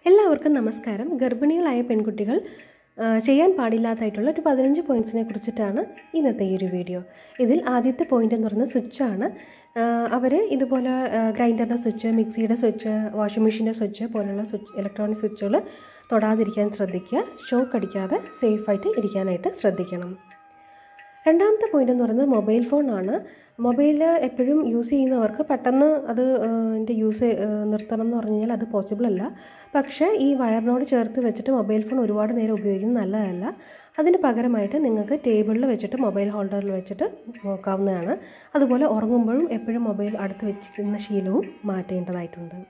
എല്ലാവർക്കും നമസ്കാരം ഗർഭിണികളായ പെൺകുട്ടികൾ ആ, ചെയ്യാൻ പാടില്ലാത്തായിട്ടുള്ള ഒരു പതിനഞ്ച് പോയിൻറ്റ്സിനെ കുറിച്ചിട്ടാണ് ഇന്നത്തെ ഈ ഒരു വീഡിയോ ഇതിൽ ആദ്യത്തെ പോയിൻ്റ് എന്ന് പറയുന്നത് സ്വിച്ചാണ് അവർ ഇതുപോലെ ഗ്രൈൻഡറിൻ്റെ സ്വിച്ച് മിക്സിയുടെ സ്വിച്ച് വാഷിംഗ് മെഷീൻ്റെ സ്വിച്ച് പോലുള്ള സ്വിച്ച് ഇലക്ട്രോണിക് സ്വിച്ചുകൾ തൊടാതിരിക്കാൻ ശ്രദ്ധിക്കുക ഷോക്ക് അടിക്കാതെ സേഫായിട്ട് ഇരിക്കാനായിട്ട് ശ്രദ്ധിക്കണം രണ്ടാമത്തെ പോയിന്റ് എന്ന് പറയുന്നത് മൊബൈൽ ഫോണാണ് മൊബൈൽ എപ്പോഴും യൂസ് ചെയ്യുന്നവർക്ക് പെട്ടെന്ന് അത് എൻ്റെ യൂസ് നിർത്തണം എന്ന് പറഞ്ഞു കഴിഞ്ഞാൽ അത് പോസിബിൾ അല്ല പക്ഷേ ഈ വയറിനോട് ചേർത്ത് വെച്ചിട്ട് മൊബൈൽ ഫോൺ ഒരുപാട് നേരം ഉപയോഗിക്കുന്നത് നല്ലതല്ല അതിന് പകരമായിട്ട് നിങ്ങൾക്ക് ടേബിളിൽ വെച്ചിട്ട് മൊബൈൽ ഹോൾഡറിൽ വെച്ചിട്ട് നോക്കാവുന്നതാണ് അതുപോലെ ഉറങ്ങുമ്പോഴും എപ്പോഴും മൊബൈൽ അടുത്ത് വെച്ചിരിക്കുന്ന ശീലവും മാറ്റേണ്ടതായിട്ടുണ്ട്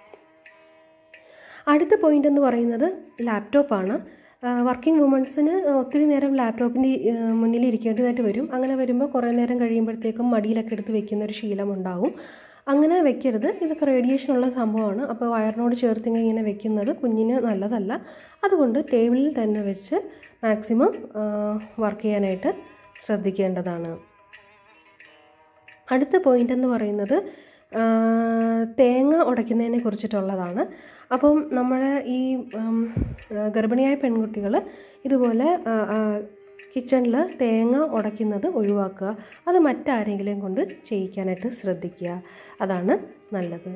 അടുത്ത പോയിന്റ് എന്ന് പറയുന്നത് ലാപ്ടോപ്പാണ് വർക്കിംഗ് വുമൺസിന് ഒത്തിരി നേരം ലാപ്ടോപ്പിൻ്റെ മുന്നിൽ ഇരിക്കേണ്ടതായിട്ട് വരും അങ്ങനെ വരുമ്പോൾ കുറേ നേരം കഴിയുമ്പോഴത്തേക്കും മടിയിലൊക്കെ എടുത്ത് വെക്കുന്ന ഒരു ശീലം ഉണ്ടാവും അങ്ങനെ വെക്കരുത് ഇതൊക്കെ റേഡിയേഷനുള്ള സംഭവമാണ് അപ്പോൾ വയറിനോട് ചേർത്ത് ഇങ്ങനെ വെക്കുന്നത് കുഞ്ഞിന് നല്ലതല്ല അതുകൊണ്ട് ടേബിളിൽ തന്നെ വെച്ച് മാക്സിമം വർക്ക് ചെയ്യാനായിട്ട് ശ്രദ്ധിക്കേണ്ടതാണ് അടുത്ത പോയിന്റ് എന്ന് പറയുന്നത് ആ, തേങ്ങ ഉടയ്ക്കുന്നതിനെ കുറിച്ചിട്ടുള്ളതാണ് അപ്പം നമ്മുടെ ഈ ഉം, ആ, ഗർഭിണിയായ പെൺകുട്ടികൾ ഇതുപോലെ കിച്ചണിൽ തേങ്ങ ഉടയ്ക്കുന്നത് ഒഴിവാക്കുക അത് മറ്റാരെങ്കിലും കൊണ്ട് ചെയ്യിക്കാനായിട്ട് ശ്രദ്ധിക്കുക അതാണ് നല്ലത്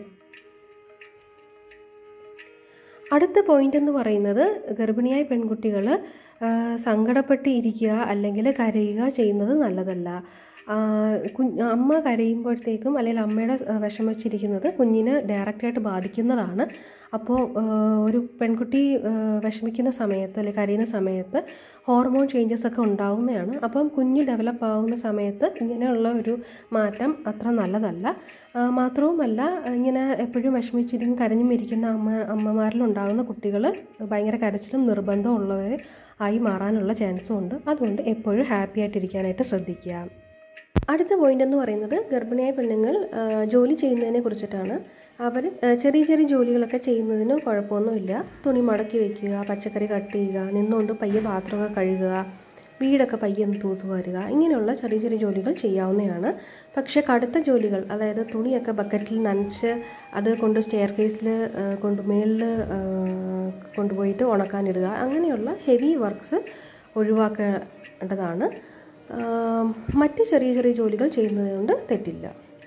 അടുത്ത പോയിന്റ് എന്ന് പറയുന്നത് ഗർഭിണിയായ പെൺകുട്ടികൾ സങ്കടപ്പെട്ട് ഇരിക്കുക അല്ലെങ്കിൽ കരയുക ചെയ്യുന്നത് നല്ലതല്ല ആ, കുഞ്ഞ് അമ്മ കരയുമ്പോഴത്തേക്കും അല്ലെങ്കിൽ അമ്മയുടെ ആ, വിഷമിച്ചിരിക്കുന്നത് കുഞ്ഞിന് ഡയറക്റ്റായിട്ട് ബാധിക്കുന്നതാണ് അപ്പോൾ ആ, ഒരു പെൺകുട്ടി ആ, വിഷമിക്കുന്ന സമയത്ത് അല്ലെങ്കിൽ കരയുന്ന സമയത്ത് ഹോർമോൺ ചേഞ്ചസ് ഒക്കെ ഉണ്ടാവുന്നതാണ് അപ്പം കുഞ്ഞ് ഡെവലപ്പ് ആവുന്ന സമയത്ത് ഇങ്ങനെയുള്ള ഒരു മാറ്റം അത്ര നല്ലതല്ല ആ, മാത്രവുമല്ല ഇങ്ങനെ എപ്പോഴും വിഷമിച്ചിരിക്കും കരഞ്ഞും ഇരിക്കുന്ന അമ്മ അമ്മമാരിലുണ്ടാകുന്ന കുട്ടികൾ ഭയങ്കര കരച്ചിലും നിർബന്ധവും ഉള്ളവർ ആയി മാറാനുള്ള ചാൻസും ഉണ്ട് അതുകൊണ്ട് എപ്പോഴും ഹാപ്പി ആയിട്ടിരിക്കാനായിട്ട് ശ്രദ്ധിക്കുക അടുത്ത പോയിന്റ് എന്ന് പറയുന്നത് ഗർഭിണിയായ പെണ്ണുങ്ങൾ ആ, ജോലി ചെയ്യുന്നതിനെ കുറിച്ചിട്ടാണ് അവർ ആ, ചെറിയ ചെറിയ ജോലികളൊക്കെ ചെയ്യുന്നതിന് കുഴപ്പമൊന്നുമില്ല തുണി മടക്കി വെക്കുക പച്ചക്കറി കട്ട് ചെയ്യുക നിന്നുകൊണ്ട് പയ്യെ പാത്രമൊക്കെ കഴുകുക വീടൊക്കെ പയ്യെ ഒന്ന് തൂത്ത് വാരുക ഇങ്ങനെയുള്ള ചെറിയ ചെറിയ ജോലികൾ ചെയ്യാവുന്നതാണ് പക്ഷേ കടുത്ത ജോലികൾ അതായത് തുണിയൊക്കെ ബക്കറ്റിൽ നനച്ച് അത് കൊണ്ട് സ്റ്റെയർ കേസിൽ കൊണ്ട് മേളിൽ കൊണ്ടുപോയിട്ട് ഉണക്കാനിടുക അങ്ങനെയുള്ള ഹെവി വർക്ക്സ് ഒഴിവാക്കേണ്ടതാണ് ആം, മറ്റ് ചെറിയ ചെറിയ ജോലികൾ ചെയ്യുന്നത് കൊണ്ട് തെറ്റില്ല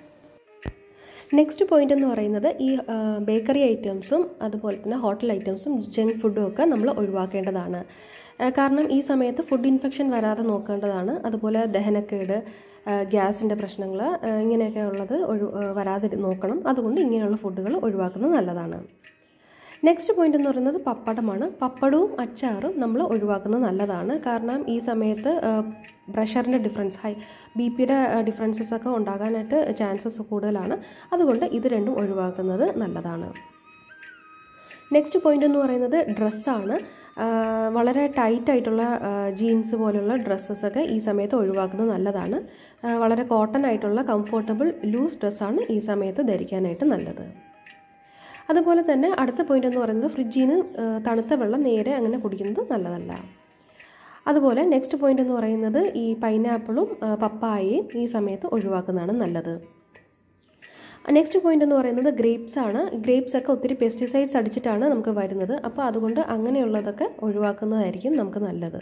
നെക്സ്റ്റ് പോയിന്റ് എന്ന് പറയുന്നത് ഈ ബേക്കറി ഐറ്റംസും അതുപോലെ തന്നെ ഹോട്ടൽ ഐറ്റംസും ജങ്ക് ഫുഡും ഒക്കെ നമ്മൾ ഒഴിവാക്കേണ്ടതാണ് ആ, കാരണം ഈ സമയത്ത് ഫുഡ് ഇൻഫെക്ഷൻ വരാതെ നോക്കേണ്ടതാണ് അതുപോലെ ദഹനക്കേട് ഗ്യാസിൻ്റെ പ്രശ്നങ്ങൾ ഇങ്ങനെയൊക്കെ ഉള്ളത് ഒഴി ആ, വരാതെ നോക്കണം അതുകൊണ്ട് ഇങ്ങനെയുള്ള ഫുഡുകൾ ഒഴിവാക്കുന്നത് നല്ലതാണ് നെക്സ്റ്റ് പോയിന്റ് എന്ന് പറയുന്നത് പപ്പടമാണ് പപ്പടവും അച്ചാറും നമ്മൾ ഒഴിവാക്കുന്നത് നല്ലതാണ് കാരണം ഈ സമയത്ത് പ്രഷറിൻ്റെ ഡിഫറൻസ് ഹൈ ബി പിയുടെ ഡിഫറൻസസ് ഒക്കെ ഉണ്ടാകാനായിട്ട് ചാൻസസ് കൂടുതലാണ് അതുകൊണ്ട് ഇത് രണ്ടും ഒഴിവാക്കുന്നത് നല്ലതാണ് നെക്സ്റ്റ് പോയിന്റ് എന്ന് പറയുന്നത് ഡ്രസ്സാണ് വളരെ ടൈറ്റ് ആയിട്ടുള്ള ജീൻസ് പോലുള്ള ഡ്രസ്സസൊക്കെ ഈ സമയത്ത് ഒഴിവാക്കുന്നത് നല്ലതാണ് ആ, വളരെ കോട്ടൺ ആയിട്ടുള്ള കംഫോർട്ടബിൾ ലൂസ് ഡ്രസ്സാണ് ഈ സമയത്ത് ധരിക്കാനായിട്ട് നല്ലത് അതുപോലെ തന്നെ അടുത്ത പോയിന്റ് എന്ന് പറയുന്നത് ഫ്രിഡ്ജിൽ നിന്ന് ആ, തണുത്ത വെള്ളം നേരെ അങ്ങനെ കുടിക്കുന്നത് നല്ലതല്ല അതുപോലെ നെക്സ്റ്റ് പോയിന്റ് എന്ന് പറയുന്നത് ഈ പൈനാപ്പിളും ആ, പപ്പായയും ഈ സമയത്ത് ഒഴിവാക്കുന്നതാണ് നല്ലത് നെക്സ്റ്റ് പോയിന്റ് എന്ന് പറയുന്നത് ഗ്രേപ്സ് ആണ് ഗ്രേപ്സ് ഒക്കെ ഒത്തിരി പെസ്റ്റിസൈഡ്സ് അടിച്ചിട്ടാണ് നമുക്ക് വരുന്നത് അപ്പോൾ അതുകൊണ്ട് അങ്ങനെയുള്ളതൊക്കെ ഒഴിവാക്കുന്നതായിരിക്കും നമുക്ക് നല്ലത്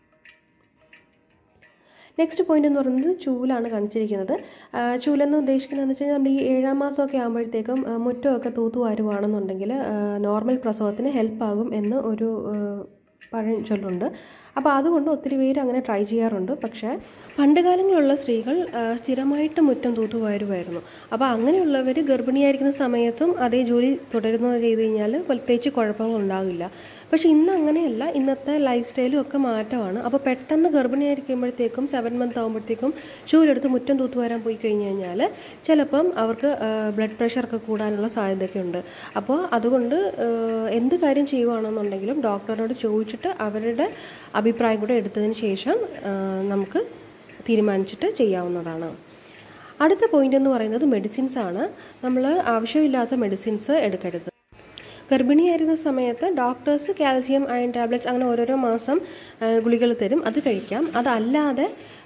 നെക്സ്റ്റ് പോയിന്റ് എന്ന് പറയുന്നത് ചൂലാണ് കാണിച്ചിരിക്കുന്നത് ആ, ചൂലെന്ന് ഉദ്ദേശിക്കുന്നതെന്ന് വെച്ച് കഴിഞ്ഞാൽ നമ്മുടെ ഈ ഏഴാം മാസമൊക്കെ ആകുമ്പോഴത്തേക്കും ആ, മുറ്റമൊക്കെ തൂത്തുവാരുവാണെന്നുണ്ടെങ്കിൽ ആ, നോർമൽ പ്രസവത്തിന് ഹെൽപ്പ് ആകും എന്ന് ഒരു ആ, പഴഞ്ചൊല്ലുണ്ട് അപ്പോൾ അതുകൊണ്ട് ഒത്തിരി പേര് അങ്ങനെ ട്രൈ ചെയ്യാറുണ്ട് പക്ഷേ പണ്ട് കാലങ്ങളിലുള്ള സ്ത്രീകൾ ആ, സ്ഥിരമായിട്ട് മുറ്റം തൂത്തുവാരുമായിരുന്നു അപ്പോൾ അങ്ങനെയുള്ളവർ ഗർഭിണിയായിരിക്കുന്ന സമയത്തും അതേ ജോലി തുടരുന്നത് ചെയ്ത് കഴിഞ്ഞാൽ പ്രത്യേകിച്ച് കുഴപ്പങ്ങൾ ഉണ്ടാകില്ല പക്ഷേ ഇന്ന് അങ്ങനെയല്ല ഇന്നത്തെ ലൈഫ് സ്റ്റൈലും ഒക്കെ മാറ്റമാണ് അപ്പോൾ പെട്ടെന്ന് ഗർഭിണിയായിരിക്കുമ്പോഴത്തേക്കും സെവൻ മന്ത് ആകുമ്പോഴത്തേക്കും ചൂലെടുത്ത് മുറ്റം തൂത്ത് വരാൻ പോയി കഴിഞ്ഞ് കഴിഞ്ഞാൽ ചിലപ്പം അവർക്ക് ബ്ലഡ് പ്രഷറൊക്കെ കൂടാനുള്ള സാധ്യതയൊക്കെ ഉണ്ട് അപ്പോൾ അതുകൊണ്ട് ആ, എന്ത് കാര്യം ചെയ്യുവാണെന്നുണ്ടെങ്കിലും ഡോക്ടറിനോട് ചോദിച്ചിട്ട് അവരുടെ അഭിപ്രായം കൂടെ എടുത്തതിന് ശേഷം ആ, നമുക്ക് തീരുമാനിച്ചിട്ട് ചെയ്യാവുന്നതാണ് അടുത്ത പോയിന്റ് എന്ന് പറയുന്നത് മെഡിസിൻസ് ആണ് നമ്മൾ ആവശ്യമില്ലാത്ത മെഡിസിൻസ് എടുക്കരുത് ഗർഭിണിയായിരുന്ന സമയത്ത് ഡോക്ടേഴ്സ് കാൽസ്യം അയൺ ടാബ്ലറ്റ്സ് അങ്ങനെ ഓരോരോ മാസം ഗുളികൾ തരും അത് കഴിക്കാം അതല്ലാതെ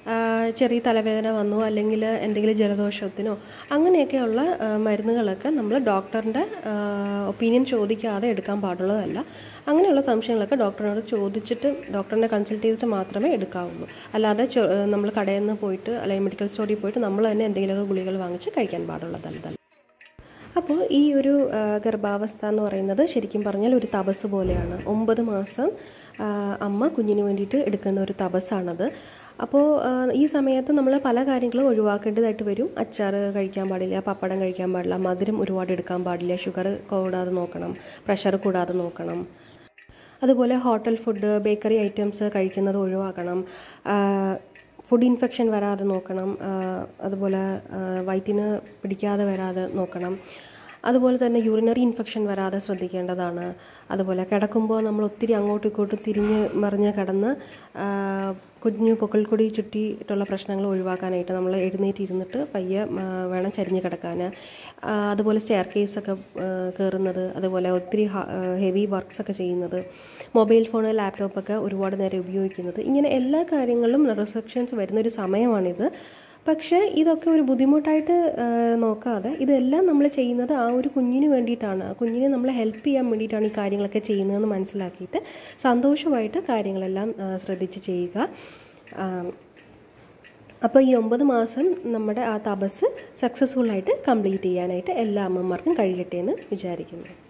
ആ, ചെറിയ തലവേദന വന്നു അല്ലെങ്കിൽ എന്തെങ്കിലും ജലദോഷത്തിനോ അങ്ങനെയൊക്കെയുള്ള ആ, മരുന്നുകളൊക്കെ നമ്മൾ ഡോക്ടറിൻ്റെ ഒപ്പീനിയൻ ചോദിക്കാതെ എടുക്കാൻ പാടുള്ളതല്ല അങ്ങനെയുള്ള സംശയങ്ങളൊക്കെ ഡോക്ടറിനോട് ചോദിച്ചിട്ട് ഡോക്ടറിനെ കൺസൾട്ട് ചെയ്തിട്ട് മാത്രമേ എടുക്കാവുള്ളൂ അല്ലാതെ നമ്മൾ കടയിൽ നിന്ന് പോയിട്ട് അല്ലെങ്കിൽ മെഡിക്കൽ സ്റ്റോറിൽ പോയിട്ട് നമ്മൾ തന്നെ എന്തെങ്കിലുമൊക്കെ ഗുളികൾ വാങ്ങിച്ച് കഴിക്കാൻ പാടുള്ളതല്ല അപ്പോൾ ഈ ഒരു ആ, ഗർഭാവസ്ഥ എന്ന് പറയുന്നത് ശരിക്കും പറഞ്ഞാൽ ഒരു തപസ് പോലെയാണ് ഒമ്പത് മാസം ആ, അമ്മ കുഞ്ഞിന് വേണ്ടിയിട്ട് എടുക്കുന്ന ഒരു തപസ്സാണത് അപ്പോൾ ആ, ഈ സമയത്ത് നമ്മൾ പല കാര്യങ്ങളും ഒഴിവാക്കേണ്ടതായിട്ട് വരും അച്ചാർ കഴിക്കാൻ പാടില്ല പപ്പടം കഴിക്കാൻ പാടില്ല മധുരം ഒരുപാട് എടുക്കാൻ പാടില്ല ഷുഗർ കൂടാതെ നോക്കണം പ്രഷർ കൂടാതെ നോക്കണം അതുപോലെ ഹോട്ടൽ ഫുഡ് ബേക്കറി ഐറ്റംസ് കഴിക്കുന്നത് ഒഴിവാക്കണം ആ, ഫുഡ് ഇൻഫെക്ഷൻ വരാതെ നോക്കണം ആ, അതുപോലെ ആ, വയറ്റിന് പിടിക്കാതെ വരാതെ നോക്കണം അതുപോലെ തന്നെ യൂറിനറി ഇൻഫെക്ഷൻ വരാതെ ശ്രദ്ധിക്കേണ്ടതാണ് അതുപോലെ കിടക്കുമ്പോൾ നമ്മൾ ഒത്തിരി അങ്ങോട്ടും ഇങ്ങോട്ടും തിരിഞ്ഞ് മറിഞ്ഞ് കിടന്ന് ആ, കുഞ്ഞു പൊക്കിൾക്കൊടി ചുറ്റിയിട്ടുള്ള പ്രശ്നങ്ങൾ ഒഴിവാക്കാനായിട്ട് നമ്മൾ എഴുന്നേറ്റ് ഇരുന്നിട്ട് പയ്യെ ആ, വേണം ചരിഞ്ഞ് കിടക്കാൻ ആ, അതുപോലെ സ്റ്റെയർ കേസൊക്കെ കയറുന്നത് അതുപോലെ ഒത്തിരി ഹെവി വർക്ക്സ് ഒക്കെ ചെയ്യുന്നത് മൊബൈൽ ഫോൺ ലാപ്ടോപ്പൊക്കെ ഒരുപാട് നേരം ഉപയോഗിക്കുന്നത് ഇങ്ങനെ എല്ലാ കാര്യങ്ങളിലും റിസ്ട്രിക്ഷൻസ് വരുന്നൊരു സമയമാണിത് പക്ഷേ ഇതൊക്കെ ഒരു ബുദ്ധിമുട്ടായിട്ട് ആ, നോക്കാതെ ഇതെല്ലാം നമ്മൾ ചെയ്യുന്നത് ആ ഒരു കുഞ്ഞിന് വേണ്ടിയിട്ടാണ് ആ കുഞ്ഞിനെ നമ്മളെ ഹെൽപ്പ് ചെയ്യാൻ വേണ്ടിയിട്ടാണ് ഈ കാര്യങ്ങളൊക്കെ ചെയ്യുന്നതെന്ന് മനസ്സിലാക്കിയിട്ട് സന്തോഷമായിട്ട് കാര്യങ്ങളെല്ലാം ആ, ശ്രദ്ധിച്ച് ചെയ്യുക ആ, അപ്പോൾ ഈ ഒമ്പത് മാസം നമ്മുടെ ആ തപസ് സക്സസ്ഫുള്ളായിട്ട് കംപ്ലീറ്റ് ചെയ്യാനായിട്ട് എല്ലാ അമ്മമാർക്കും കഴിയട്ടെ എന്ന് വിചാരിക്കുന്നു